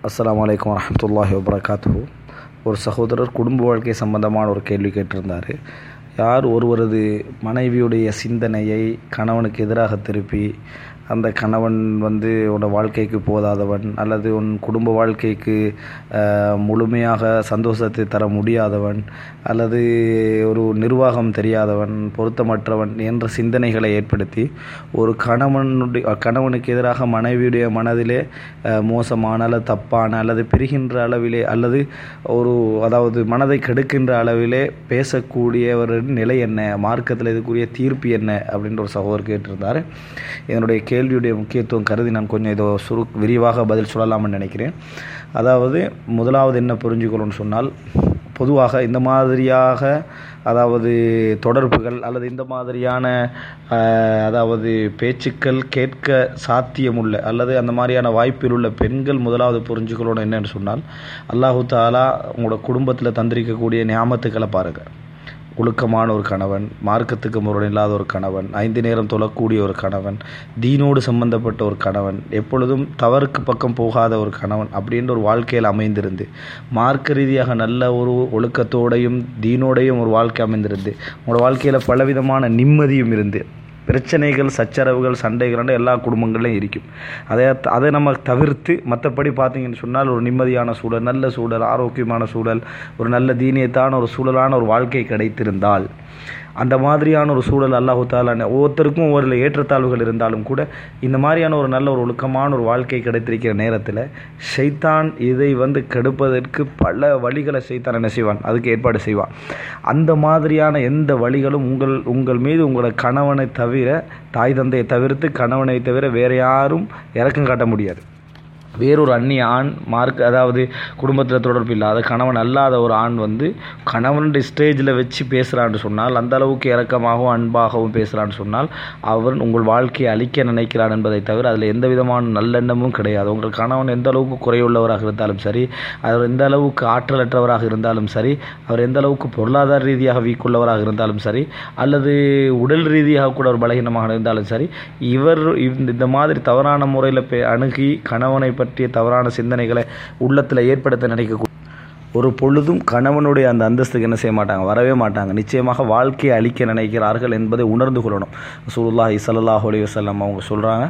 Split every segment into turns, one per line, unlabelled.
அஸ்ஸலாமு அலைக்கும் வரஹமத்துல்லாஹி வபரகாத்துஹு ஒரு சகோதரர் குடும்ப வாழ்க்கை சம்பந்தமான ஒரு கேள்வி கேட்டிருந்தார் யார் ஒருவரது மனைவியுடைய சிந்தனையை கணவனுக்கு எதிராக திருப்பி அந்த கணவன் வந்து உன்னோட வாழ்க்கைக்கு போதாதவன் அல்லது உன் குடும்ப வாழ்க்கைக்கு அஹ், முழுமையாக சந்தோஷத்தை தர முடியாதவன் அல்லது ஒரு நிர்வாகம் தெரியாதவன் பொருத்தமற்றவன் என்ற சிந்தனைகளை ஏற்படுத்தி ஒரு கணவனுடைய கணவனுக்கு எதிராக மனைவியுடைய மனதிலே அஹ், மோசமான அல்லது தப்பான அல்லது பிரிகின்ற அளவிலே அல்லது ஒரு அதாவது மனதை கெடுக்கின்ற அளவிலே பேசக்கூடியவரின் நிலை என்ன மார்க்கத்தில் இதுக்குரிய தீர்ப்பு என்ன அப்படின்ற ஒரு சகோதரர் கேட்டிருந்தார் என்னுடைய கேள்வியுடைய முக்கியத்துவம் கருதி நான் கொஞ்சம் இதோ சுரு விரிவாக பதில் சொல்லலாம்னு நினைக்கிறேன் அதாவது முதலாவது என்ன புரிஞ்சுக்கணும்னு சொன்னால் பொதுவாக இந்த மாதிரியாக அதாவது தொடர்புகள் அல்லது இந்த மாதிரியான அஹ், அதாவது பேச்சுக்கள் கேட்க சாத்தியமுள்ள அல்லது அந்த மாதிரியான வாய்ப்பில் உள்ள பெண்கள் முதலாவது புரிஞ்சுக்கணும் என்னன்னு சொன்னால் அல்லாஹு தாலா உங்களோட குடும்பத்தில் தந்திரிக்கக்கூடிய ஞாபகத்துக்களை பாருங்கள் ஒழுக்கமான ஒரு கணவன் மார்க்கத்துக்கு முரண் இல்லாத ஒரு கணவன் ஐந்து நேரம் தொழக்கூடிய ஒரு கணவன் தீனோடு சம்பந்தப்பட்ட ஒரு கணவன் எப்பொழுதும் தவறுக்கு பக்கம் போகாத ஒரு கணவன் அப்படின்ற ஒரு வாழ்க்கையில் அமைந்திருந்து மார்க்க ரீதியாக நல்ல ஒரு ஒழுக்கத்தோடையும் தீனோடையும் ஒரு வாழ்க்கை அமைந்திருந்து உங்களோட வாழ்க்கையில் பலவிதமான நிம்மதியும் இருந்து பிரச்சனைகள் சச்சரவுகள் சண்டைகள் எல்லா குடும்பங்கள்லையும் இருக்கும் அதை அதை நம்ம தவிர்த்து மற்றபடி பார்த்தீங்கன்னு சொன்னால் ஒரு நிம்மதியான சூழல் நல்ல சூழல் ஆரோக்கியமான சூழல் ஒரு நல்ல தீனியத்தான ஒரு சூழலான ஒரு வாழ்க்கை கிடைத்திருந்தால் அந்த மாதிரியான ஒரு சூழல் அல்லாஹு தாலான ஒவ்வொருத்தருக்கும் ஒவ்வொரு ஏற்றத்தாழ்வுகள் இருந்தாலும் கூட இந்த மாதிரியான ஒரு நல்ல ஒரு ஒழுக்கமான ஒரு வாழ்க்கை கிடைத்திருக்கிற நேரத்தில் ஷைத்தான் இதை வந்து கெடுப்பதற்கு பல வழிகளை ஷைத்தான் என்ன செய்வான் அதுக்கு ஏற்பாடு செய்வான் அந்த மாதிரியான எந்த வழிகளும் உங்கள் உங்கள் மீது உங்களோட கணவனை தவிர தாய் தந்தையை தவிர்த்து கணவனை தவிர வேறு யாரும் இறக்கம் காட்ட முடியாது வேறொரு அந்நிய ஆண் மார்க் அதாவது குடும்பத்தில் தொடர்பு இல்லாத கணவன் அல்லாத ஒரு ஆண் வந்து கணவனுடைய ஸ்டேஜில் வச்சு பேசுகிறான்னு சொன்னால் அந்த அளவுக்கு இறக்கமாகவும் அன்பாகவும் பேசுகிறான்னு சொன்னால் அவன் உங்கள் வாழ்க்கையை அழிக்க நினைக்கிறான் என்பதை தவிர அதில் எந்த விதமான நல்லெண்ணமும் கிடையாது உங்கள் கணவன் எந்த அளவுக்கு குறையுள்ளவராக இருந்தாலும் சரி அவர் எந்த அளவுக்கு ஆற்றலற்றவராக இருந்தாலும் சரி அவர் எந்த அளவுக்கு பொருளாதார ரீதியாக வீக்குள்ளவராக இருந்தாலும் சரி அல்லது உடல் ரீதியாக கூட ஒரு பலகீனமாக இருந்தாலும் சரி இவர் இந்த இந்த மாதிரி தவறான முறையில் அணுகி கணவனை பற்றிய தவறான சிந்தனைகளை உள்ளத்தில் ஏற்படுத்த நினைக்க ஒரு பொழுதும் கணவனுடைய அந்த அந்தஸ்துக்கு என்ன செய்ய மாட்டாங்க வரவே மாட்டாங்க நிச்சயமாக வாழ்க்கையை அழிக்க நினைக்கிறார்கள் என்பதை உணர்ந்து கொள்ளணும் ரசூலுல்லாஹி ஸல்லல்லாஹு அலைஹி வஸல்லம் அவங்க சொல்கிறாங்க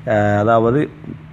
அதாவது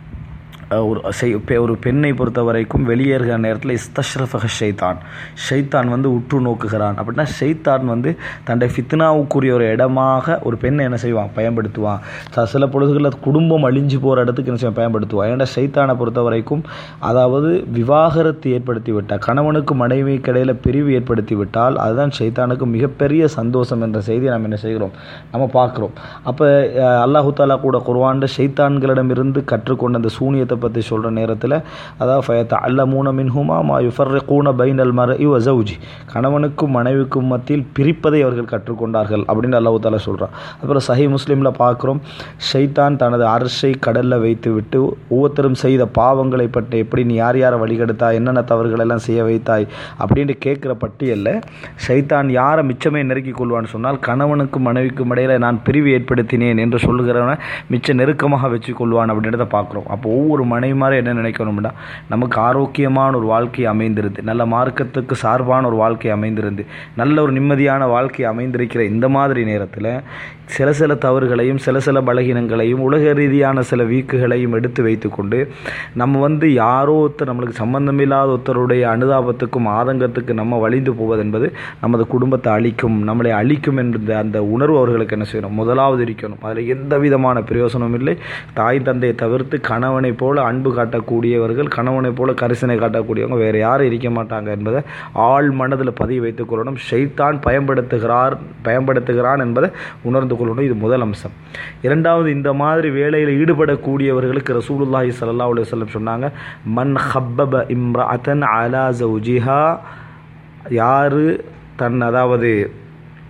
அஹ், ஒரு செய் பெ- ஒரு பெண்ணை பொறுத்த வரைக்கும் வெளியேறுகிற நேரத்தில் இஸ்தஷ்ரஃபக ஷைத்தான் ஷைத்தான் வந்து உற்று நோக்குகிறான் அப்படின்னா ஷைத்தான் வந்து தன்னுடைய ஃபித்னாவுக்குரிய ஒரு இடமாக ஒரு பெண்ணை என்ன செய்வான் பயன்படுத்துவான் ச- சில பொழுதுகளில் குடும்பம் அழிஞ்சு போகிற இடத்துக்கு என்ன செய்வான் பயன்படுத்துவான் ஏன்னா ஷைத்தானை பொறுத்த வரைக்கும் அதாவது விவாகரத்து ஏற்படுத்தி விட்டால் கணவனுக்கு மனைவிக்கு இடையில பிரிவு ஏற்படுத்தி விட்டால் அதுதான் ஷைத்தானுக்கு மிகப்பெரிய சந்தோஷம் என்ற செய்தியை நம்ம என்ன செய்கிறோம் நம்ம பார்க்குறோம் அப்போ அல்லாஹு தாலா கூட குர்வான்ல ஷைத்தான்களிடமிருந்து கற்றுக்கொண்ட அந்த சூனியத்தை பற்றி சொல்கிற நேரத்தில் அதாவது ஃபயத்த அல்ல மூன மின்ஹுமா மா யுஃபர் கூன பைனல் மர இவ ஜவுஜி கணவனுக்கும் மனைவிக்கும் மத்தியில் பிரிப்பதை அவர்கள் கற்றுக்கொண்டார்கள் அப்படின்னு அல்லாஹு தாலா சொல்கிறான் அப்புறம் சஹி முஸ்லீமில் பார்க்குறோம் ஷைத்தான் தனது அரசை கடலில் வைத்து விட்டு ஒவ்வொருத்தரும் செய்த பாவங்களை பற்றி எப்படி நீ யார் யாரை வழிகெடுத்தாய் என்னென்ன தவறுகள் எல்லாம் செய்ய வைத்தாய் அப்படின்ட்டு கேட்குற பட்டியலில் ஷைத்தான் யாரை மிச்சமே நெருக்கிக் கொள்வான்னு சொன்னால் கணவனுக்கும் மனைவிக்கும் இடையில நான் பிரிவு ஏற்படுத்தினேன் என்று சொல்லுகிறவனை மிச்ச நெருக்கமாக வச்சு கொள்வான் அப்படின்றத பார்க்குறோம் அப்போ ஒவ்வொரு மனைவிமாரை என்ன நினைக்கணும்னா நமக்கு ஆரோக்கியமான ஒரு வாழ்க்கை அமைந்திருந்து நல்ல மார்க்கத்துக்கு சார்பான ஒரு வாழ்க்கை அமைந்திருந்து நல்ல ஒரு நிம்மதியான வாழ்க்கை அமைந்திருக்கிற இந்த மாதிரி நேரத்தில் சில சில தவறுகளையும் சில சில பலகீனங்களையும் உலக ரீதியான சில வீக்குகளையும் எடுத்து வைத்துக்கொண்டு நம்ம வந்து யாரோ ஒருத்தர் நம்மளுக்கு சம்பந்தமில்லாத ஒருத்தருடைய அனுதாபத்துக்கும் ஆதங்கத்துக்கு நம்ம வழிந்து போவது என்பது நமது குடும்பத்தை அழிக்கும் நம்மளை அழிக்கும் என்ற அந்த உணர்வு அவர்களுக்கு என்ன செய்யணும் முதலாவது இருக்கணும் அதில் எந்த விதமான பிரயோசனமும் இல்லை தாய் தந்தையை தவிர்த்து கணவனை போல அன்பு காட்டக்கூடியவர்கள் கணவனை போல கரிசனை காட்டக்கூடியவங்க வேறு யாரும் இருக்க மாட்டாங்க என்பதை ஆள் மனதில் பதிய வைத்துக் கொள்ளணும் ஷைத்தான் பயன்படுத்துகிறார் பயன்படுத்துகிறான் என்பதை உணர்ந்து கொள்ளணும் இது முதல் அம்சம் இரண்டாவது இந்த மாதிரி வேலையில் ஈடுபடக்கூடியவர்களுக்கு ரசூலுல்லாஹி ஸல்லல்லாஹு அலைஹி வஸல்லம் சொன்னாங்க மன் ஹப்பப இம்ரஅத்தன் அலா ஜௌஜிஹா யாரு தன் அதாவது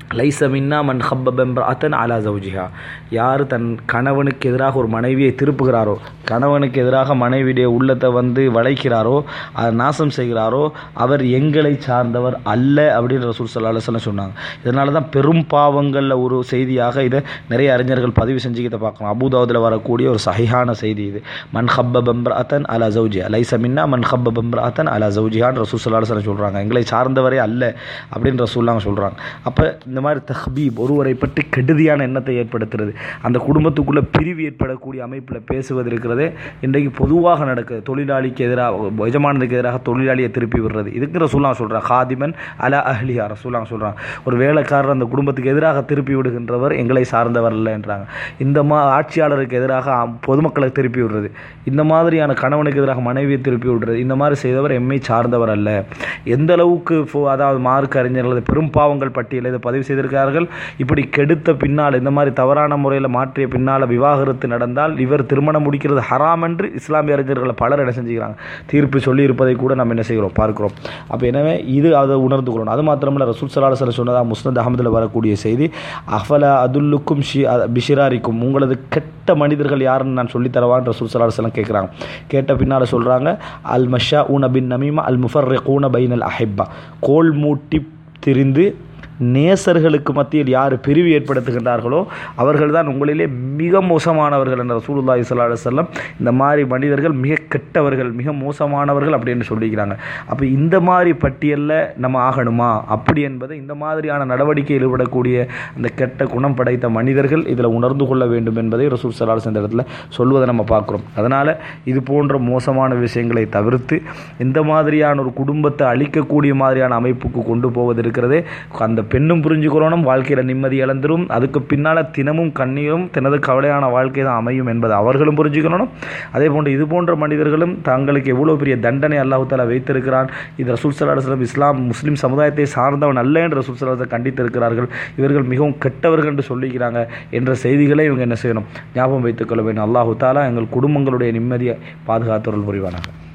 லைச மின்னா மன் ஹப்பபெம்ரஅத்தன் அலா ஜவுஜிஹா யார் தன் கணவனுக்கு எதிராக ஒரு மனைவியை திருப்புகிறாரோ கணவனுக்கு எதிராக மனைவியுடைய உள்ளத்தை வந்து வளைக்கிறாரோ அதை நாசம் செய்கிறாரோ அவர் எங்களை சார்ந்தவர் அல்ல அப்படின்னு ரசூல் சல்லா அலுவலம் சொன்னாங்க இதனால தான் பெரும் பாவங்களில் ஒரு செய்தியாக இதை நிறைய அறிஞர்கள் பதிவு செஞ்சுக்கிட்ட பார்க்கலாம் அபுதாவுதில் வரக்கூடிய ஒரு சஹிஹான செய்தி இது மன் ஹப்பபெம்ரஅத்தன் அலா ஜவுஜியா லைச மின்னா மன் ஹப்பபெம்ரஅத்தன் அலா ஜவுஜிஹான்னு ரசூல் சல்லா அலுவலம் சொல்கிறாங்க எங்களை சார்ந்தவரே அல்ல அப்படின்னு ரசூல்லாங்க சொல்கிறாங்க அப்போ இந்த மாதிரி தஹ்பீப் ஒருவரை பற்றி கெடுதியான எண்ணத்தை ஏற்படுத்துறது அந்த குடும்பத்துக்குள்ளே பிரிவு ஏற்படக்கூடிய அமைப்பில் பேசுவது இருக்கிறதே இன்றைக்கு பொதுவாக நடக்குது தொழிலாளிக்கு எதிராக எஜமானதுக்கு எதிராக தொழிலாளியை திருப்பி விடுறது இதுக்கு ரசூல்லா சொல்கிறான் ஹாதிமன் அலா அஹ்லியா ரசூல்லா சொல்கிறான் ஒரு வேலைக்காரர் அந்த குடும்பத்துக்கு எதிராக திருப்பி விடுகின்றவர் எங்களை சார்ந்தவர் இல்லைன்றாங்க இந்த மா ஆட்சியாளருக்கு எதிராக பொதுமக்களை திருப்பி விடுறது இந்த மாதிரியான கணவனுக்கு எதிராக மனைவியை திருப்பி விடுறது இந்த மாதிரி செய்தவர் எம்மை சார்ந்தவர் அல்ல எந்த அளவுக்கு அதாவது மார்க் அறிஞர்கள் பெரும் பாவங்கள் பட்டியலில் இதை பதிவு செய்திருக்கிறார்கள் இப்படி கெடுத்த பின்னால் இந்த மாதிரி தவறான முறையில் மாற்றிய பின்னால் விவாகரத்து நடந்தால் இவர் திருமணம் முடிக்கிறது ஹராம் என்று இஸ்லாமிய அறிஞர்களை பலர் என்ன செஞ்சுக்கிறாங்க தீர்ப்பு சொல்லியிருப்பதை கூட நம்ம என்ன செய்கிறோம் பார்க்கிறோம் அப்போ எனவே இது அதை உணர்ந்து கொள்ளணும் அது மாத்திரமல்ல ரசூல் சலாஹ் சல சொன்னதா முஸ்னத் அகமதில் வரக்கூடிய செய்தி அஃபல அதுல்லுக்கும் ஷி பிஷிராரிக்கும் உங்களது கெட்ட மனிதர்கள் யாருன்னு நான் சொல்லித்தரவான்னு ரசூல் சலாஹ் சலம் கேட்குறாங்க கேட்ட பின்னால் சொல்கிறாங்க அல் மஷா ஊன பின் நமீமா அல் முஃபர் கூன பைன் அல் அஹிப்பா கோல் மூட்டி திரிந்து நேசர்களுக்கு மத்தியில் யார் பிரிவு ஏற்படுத்துகின்றார்களோ அவர்கள் தான் உங்களிலே மிக மோசமானவர்கள் என்ற ரசூலுல்லாஹி ஸல்லல்லாஹு அலைஹி வஸல்லம் இந்த மாதிரி மனிதர்கள் மிக கெட்டவர்கள் மிக மோசமானவர்கள் அப்படின்னு சொல்லிக்கிறாங்க அப்போ இந்த மாதிரி பட்டியலில் நம்ம ஆகணுமா அப்படி என்பதை இந்த மாதிரியான நடவடிக்கையில் ஈடுபடக்கூடிய அந்த கெட்ட குணம் படைத்த மனிதர்கள் இதில் உணர்ந்து கொள்ள வேண்டும் என்பதை ரசூல் சலால் இந்த இடத்துல சொல்வதை நம்ம பார்க்குறோம் அதனால் இது போன்ற மோசமான விஷயங்களை தவிர்த்து இந்த மாதிரியான ஒரு குடும்பத்தை அழிக்கக்கூடிய மாதிரியான அமைப்புக்கு கொண்டு போவது இருக்கிறதே அந்த பெண்ணும் புரிஞ்சுக்கிறோனும் வாழ்க்கையில் நிம்மதி இழந்துரும் அதுக்கு பின்னால் தினமும் கண்ணீரும் தனது கவலையான வாழ்க்கை தான் அமையும் என்பதை அவர்களும் புரிஞ்சுக்கணும் அதே போன்று இது போன்ற மனிதர்களும் தங்களுக்கு எவ்வளோ பெரிய தண்டனை அல்லாஹு தாலா வைத்திருக்கிறான் இது ரசூல் சலாஹம் இஸ்லாம் முஸ்லீம் சமுதாயத்தை சார்ந்தவன் அல்ல என்று ரசூல் சலாஹத்தை கண்டித்திருக்கிறார்கள் இவர்கள் மிகவும் கெட்டவர்கள் என்று சொல்லிக்கிறாங்க என்ற செய்திகளை இவங்க என்ன செய்யணும் ஞாபகம் வைத்துக்கொள்ள வேண்டும் அல்லாஹு தாலா எங்கள் குடும்பங்களுடைய நிம்மதியை பாதுகாத்தவர்கள் புரிவானாங்க